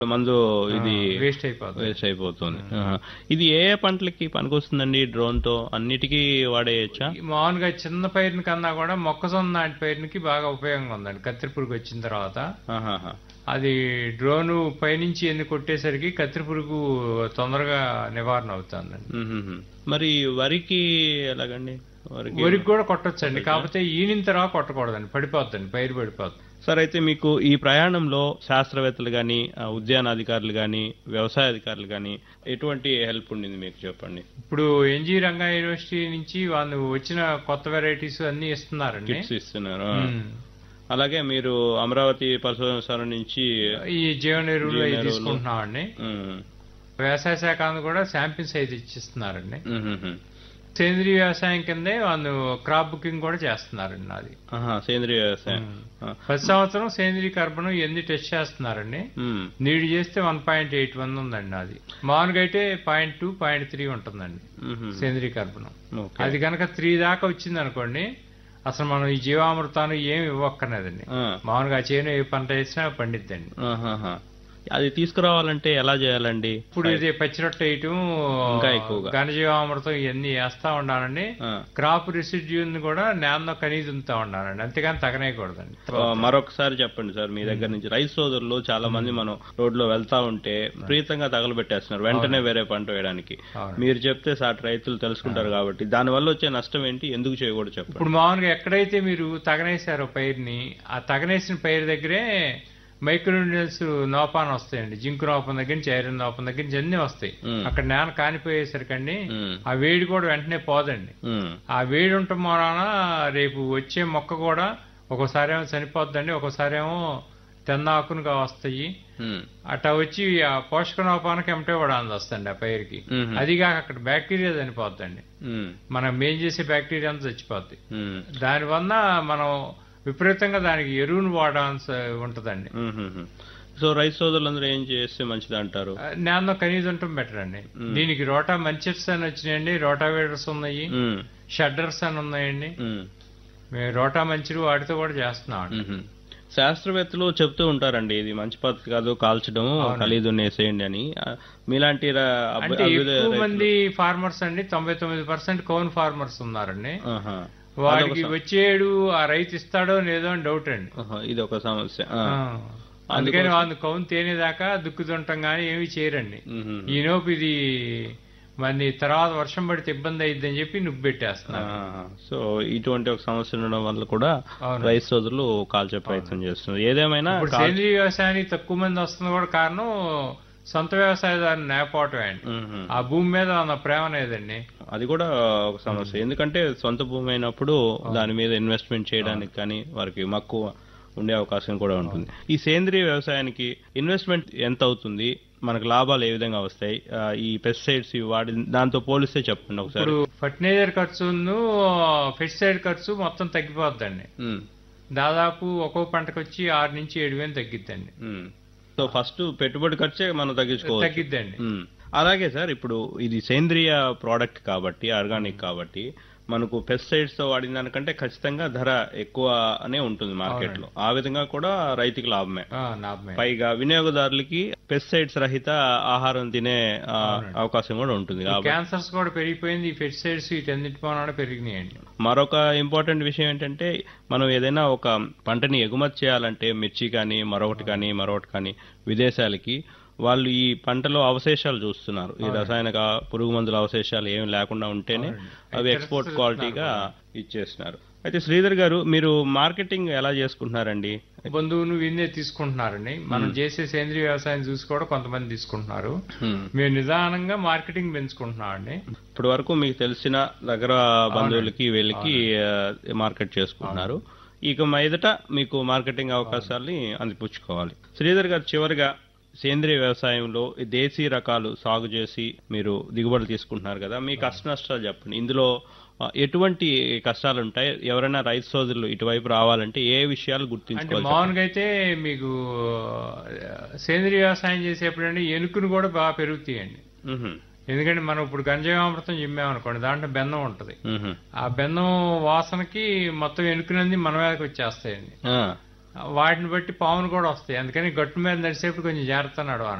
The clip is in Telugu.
మందు ఇది వేస్ట్ అయిపోతుంది వేస్ట్ అయిపోతుంది ఆహా. ఇది ఏ ఏ పంటలకి పనికొస్తుందండి డ్రోన్ తో అన్నిటికీ వాడేయచ్చా ఈ మామూలుగా చిన్న పైరుని కన్నా కూడా మొక్కజొన్న లాంటి పైరునికి బాగా ఉపయోగంగా ఉందండి కత్తిరి పురుగు వచ్చిన తర్వాత ఆహాహా. అది డ్రోను పైనుంచి ఎన్ని కొట్టేసరికి కత్తిరి పురుగు తొందరగా నివారణ అవుతుందండి మ్మ్హ్మ్. మరి వరికి ఎలాగండి వరికి వరికి కూడా కొట్టొచ్చండి కాకపోతే ఈనిన తర్వాత కొట్టకూడదండి పడిపోద్దండి పైరు పడిపోతుంది సార్ అయితే మీకు ఈ ప్రయాణంలో శాస్త్రవేత్తలు కానీ ఉద్యాన అధికారులు కానీ వ్యవసాయ అధికారులు కానీ ఎటువంటి హెల్ప్ ఉండింది మీకు చెప్పండి ఇప్పుడు ఎన్జి రంగా యూనివర్సిటీ నుంచి వాళ్ళు వచ్చిన కొత్త వెరైటీస్ అన్ని ఇస్తున్నారండి టిప్స్ ఇస్తున్నారు ఉమ్. అలాగే మీరు అమరావతి పరిశోధన నుంచి ఈ జీవన ఎరువులు అవి జీవన ఎరువులు. తీసుకుంటున్నామండి మ్మ్. వ్యవసాయ శాఖ వాళ్ళు కూడా శాంపిల్స్ అయితే ఇచ్చిస్తున్నారండి మ్మ్హ్మ్. సేంద్రీయ వ్యవసాయం కిందే వాళ్ళు క్రాప్ బుకింగ్ కూడా చేస్తున్నారండి అది ఆహా, సేంద్రియ వ్యవసాయం ఆ. ప్రతి సంవత్సరం సేంద్రీయ కర్బనం ఎన్ని టెస్ట్ చేస్తున్నారండి మ్మ్. నీడు చేస్తే వన్ పాయింట్ ఎయిట్ వన్ ఉందండి అది మామూలుగా అయితే పాయింట్ టూ పాయింట్ త్రీ ఉంటుందండి మ్మ్హ్మ్. సేంద్రీయ కర్బనం ఓకే. అది కనుక త్రీ దాకా వచ్చింది అనుకోండి అసలు మనం ఈ జీవామృతాన్ని ఏమి ఇవ్వక్కర్లేదండి ఆ. మామూలుగా ఆ చేను ఏ పంట వేసినా పండిద్దండి ఆహాహా. అది తీసుకురావాలంటే ఎలా చేయాలండి ఇప్పుడు ఇది పచ్చిరొట్ట వేయటం ఇంకా ఎక్కువగా. ఘనజీవామృతం ఇవన్నీ వేస్తా ఉండాలండి ఆ. క్రాప్ రిసిడ్యూని కూడా నేలలో కనీజ ఉంచుతా ఉండాలండి అంతేగాని తగనేయకూడదండి ఆ, మరొకసారి చెప్పండి సార్ మీ దగ్గర నుంచి రైతు సోదరులు చాలా మంది మనం రోడ్ లో వెళ్తా ఉంటే ప్రీతంగా తగలబెట్టేస్తున్నారు వెంటనే వేరే పంట వేయడానికి అవును. మీరు చెప్తే సాటి రైతులు తెలుసుకుంటారు కాబట్టి దాని వల్ల వచ్చే నష్టం ఏంటి ఎందుకు చేయకూడదు చెప్పండి ఇప్పుడు మామూలుగా ఎక్కడైతే మీరు తగనేశారో పైరుని ఆ తగనేసిన పైరు దగ్గరే మైక్రోన్యూట్రియన్స్ నోపాన్ వస్తాయండి జింక్ నోపం దగ్గర నుంచి ఐరన్ నోపం దగ్గర నుంచి అన్ని వస్తాయి మ్. అక్కడ నేల కానిపోయేసరికండి మ్మ్. ఆ వేడి కూడా వెంటనే పోదండి మ్మ్. ఆ వేడి ఉండటం వలన రేపు వచ్చే మొక్క కూడా ఒక్కోసారి ఏమో చనిపోద్దండి ఒక్కోసారి ఏమో తెన్నాకునుగా వస్తాయి మ్మ్. అట్లా వచ్చి ఆ పోషక లోపానికి ఎమటే పడాల్సి వస్తుంది ఆ పైరుకి మ్మ్. అదిగాక అక్కడ బ్యాక్టీరియా చనిపోద్దండి మ్మ్. మనం మేం చేసే బ్యాక్టీరియా అంతా చచ్చిపోద్ది మ్మ్. దానివల్ల మనం విపరీతంగా దానికి ఎరువును వాడాల్సి ఉంటదండి మ్మ్. సో రైతు సోదరులందరూ ఏం చేస్తే మంచిది అంటారు నేలలో కనీసం ఉండటం బెటర్ అండి దీనికి రోటా మంచెట్స్ అని వచ్చినాయండి రోటావేటర్స్ ఉన్నాయి మ్మ్. షడ్డర్స్ అని ఉన్నాయండి మ్మ్. మేము రోటా మంచిలు వాటితో కూడా చేస్తున్నాం అండి మ్మ్. శాస్త్రవేత్తలు చెప్తూ ఉంటారండి ఇది మంచి పద్ధతి కాదు కాల్చడం ఖలీదు వేసేయండి అని ఆ, మీలాంటి ర- అభ్యు- అంటే అభ్యుదయ ఎక్కువ రైతులు- మంది ఫార్మర్స్ అండి తొంభై తొమ్మిది పర్సెంట్ కౌన్ ఫార్మర్స్ ఉన్నారండి ఆహా. వాడికి వచ్చేడు ఆ రైతు ఇస్తాడో లేదో అని డౌట్ అండి ఆహా, ఇది ఒక సమస్య ఆ. ఆ. అందుకని వాళ్ళు కౌన్ తేనేదాకా దుక్కుతుంటాం కానీ ఏమి చేయరండి మ్మ్. ఈలోపు ఇది మరి తర్వాత వర్షం పడితే ఇబ్బంది అయిద్దని చెప్పి నువ్వు పెట్టేస్తున్నారు ఆ, సో ఇటువంటి ఒక సమస్య ఉండడం వల్ల కూడా అవును. రైతు సోదరులు కాల్చే ప్రయత్నం చేస్తున్నారు ఏదేమైనా ఇప్పుడు కాల్- సేంద్రీయ వ్యవసాయానికి తక్కువ మంది వస్తుంది కూడా కారణం సొంత వ్యవసాయదారుని నేపోవటం అండి మ్మ్. ఆ భూమి మీద ఉన్న ప్రేమ లేదండి అది కూడా ఒక సమస్య ఎందుకంటే సొంత భూమి అయినప్పుడు దాని మీద ఇన్వెస్ట్మెంట్ చేయడానికి కానీ వారికి మక్కువ ఉండే అవకాశం కూడా ఉంటుంది ఈ సేంద్రియ వ్యవసాయానికి ఇన్వెస్ట్మెంట్ ఎంత అవుతుంది మనకు లాభాలు ఏ విధంగా వస్తాయి ఆ, ఈ పెస్టిసైడ్స్ వాడి దాంతో పోలిస్తే చెప్పండి ఒకసారి ఇప్పుడు ఫర్టిలైజర్ ఖర్చును పెస్టిసైడ్ ఖర్చు మొత్తం తగ్గిపోద్దండి మ్మ్. దాదాపు ఒక్కో పంటకు వచ్చి ఆరు నుంచి ఏడు వేలు తగ్గిద్దండి మ్మ్. సో ఫస్ట్ పెట్టుబడి ఖర్చే మనం తగ్గించుకోవచ్చు తగ్గిద్దండి మ్మ్. అలాగే సార్ ఇప్పుడు ఇది సేంద్రియ ప్రోడక్ట్ కాబట్టి ఆర్గానిక్ కాబట్టి మనకు పెస్టిసైడ్స్ తో వాడిన దానికంటే ఖచ్చితంగా ధర ఎక్కువ అనే ఉంటుంది మార్కెట్ లో ఆ విధంగా కూడా రైతుకి లాభమే ఆ, లాభమే పైగా వినియోగదారులకి పెస్టిసైడ్స్ రహిత ఆహారం తినే ఆ, అవకాశం కూడా ఉంటుంది కాబట్టి క్యాన్సర్స్ కూడా పెరిగిపోయింది ఈ పెస్టిసైడ్స్ వీటన్నిటి కూడా పెరిగినాయండి మరొక ఇంపార్టెంట్ విషయం ఏంటంటే మనం ఏదైనా ఒక పంటని ఎగుమతి చేయాలంటే మిర్చి కానీ మరొకటి కానీ మరొకటి కానీ విదేశాలకి వాళ్ళు ఈ పంటలో అవశేషాలు చూస్తున్నారు ఈ రసాయనిక పురుగు మందుల అవశేషాలు ఏమి లేకుండా ఉంటేనే అవి ఎక్స్పోర్ట్ క్వాలిటీగా ఇచ్చేస్తున్నారు అయితే శ్రీధర్ గారు మీరు మార్కెటింగ్ ఎలా చేసుకుంటున్నారండి బంధువును వీళ్ళే తీసుకుంటున్నారండి మనం చేసే సేంద్రీయ వ్యవసాయం చూసి కూడా కొంతమంది తీసుకుంటున్నారు హ్మ్. మేము నిదానంగా మార్కెటింగ్ పెంచుకుంటున్నామండి ఇప్పటి వరకు మీకు తెలిసిన దగ్గర బంధువులకి వీళ్ళకి ఆ, మార్కెట్ చేసుకుంటున్నారు ఇక మీదట మీకు మార్కెటింగ్ అవకాశాలని అందిపుచ్చుకోవాలి శ్రీధర్ గారు చివరిగా సేంద్రియ వ్యవసాయంలో ఈ దేశీ రకాలు సాగు చేసి మీరు దిగుబడి తీసుకుంటున్నారు కదా మీ కష్ట నష్టాలు చెప్పండి ఇందులో ఆ, ఎటువంటి కష్టాలు ఉంటాయి ఎవరైనా రైతు సోదరులు ఇటువైపు రావాలంటే ఏ విషయాలు అంటే గుర్తించుకోవాలి మామూలుగా అయితే మీకు ఆ, సేంద్రీయ వ్యవసాయం చేసేప్పుడంటే ఎనుకును కూడా బాగా పెరుగుతాయండి మ్హూ. ఎందుకంటే మనం ఇప్పుడు గంజామృతం చిమ్మామనుకోండి దాంట్లో బెందం ఉంటది మ్హూ. ఆ బెందం వాసనకి మొత్తం ఎనుకునంది మన మీదకి వచ్చేస్తాయండి ఆ, వాటిని బట్టి పాములు కూడా వస్తాయి అందుకని గట్టు మీద నడిచేప్పుడు కొంచెం జాగ్రత్త నడవాలి